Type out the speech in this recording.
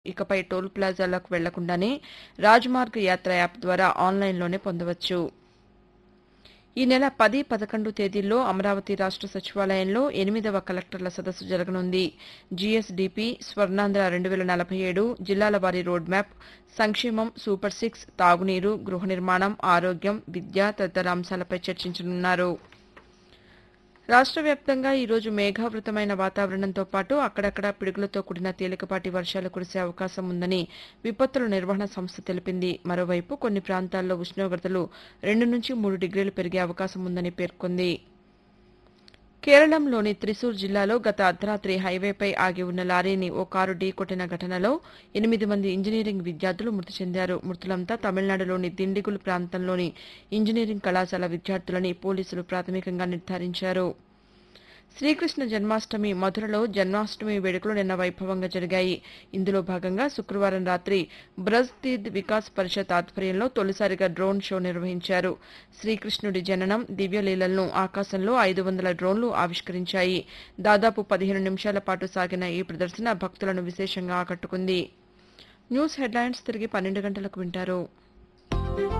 ఇకపై టోల్ ప్లాజాలకు వెళ్లకుండానే రాజ్మార్గ్ యాత్ర యాప్ ద్వారా ఆన్లైన్లోనే పొందవచ్చు ఈ నెల పది పదకొండు తేదీల్లో అమరావతి రాష్ట సచివాలయంలో ఎనిమిదవ కలెక్టర్ల సదస్సు జరగనుంది జీఎస్డీపీ స్వర్ణాంధ్ర రెండు వేల నలభై ఏడు జిల్లాల వారీ రోడ్ మ్యాప్ సంక్షేమం సూపర్ సిక్స్ తాగునీరు గృహ నిర్మాణం ఆరోగ్యం విద్య తదితర అంశాలపై చర్చించనున్నారు రాష్ట్ర వ్యాప్తంగా ఈరోజు మేఘావృతమైన వాతావరణంతో పాటు అక్కడక్కడ పిడుగులతో కూడిన తేలికపాటి వర్షాలు కురిసే అవకాశం ఉందని విపత్తుల నిర్వహణ సంస్థ తెలిపింది మరోవైపు కొన్ని ప్రాంతాల్లో ఉష్ణోగ్రతలు రెండు నుంచి మూడు డిగ్రీలు పెరిగే అవకాశం ఉందని పేర్కొంది కేరళంలోని త్రిశూర్ జిల్లాలో గత అర్ధరాత్రి హైవేపై ఆగి ఉన్న లారీని ఓ కారు ఢీకొట్టిన ఘటనలో ఎనిమిది మంది ఇంజనీరింగ్ విద్యార్థులు మృతి చెందారు మృతులంతా తమిళనాడులోని దిండిగుల్ ప్రాంతంలోని ఇంజనీరింగ్ కళాశాల విద్యార్థులని పోలీసులు ప్రాథమికంగా నిర్ధారించారు శ్రీకృష్ణ జన్మాష్టమి మధురలో జన్మాష్టమి వేడుకలు నిన్న వైభవంగా జరిగాయి ఇందులో భాగంగా శుక్రవారం రాత్రి బ్రజ్ తీర్థ్ వికాస్ పరిషత్ ఆధ్వర్యంలో తొలిసారిగా డ్రోన్ షో నిర్వహించారు శ్రీకృష్ణుడి జననం దివ్యలీలలను ఆకాశంలో ఐదు వందల డ్రోన్లు ఆవిష్కరించాయి దాదాపు పదిహేను నిమిషాల పాటు సాగిన ఈ ప్రదర్శన భక్తులను విశేషంగా ఆకట్టుకుంది న్యూస్ హెడ్లైన్స్ తిరిగి పన్నెండు గంటలకు వింటారు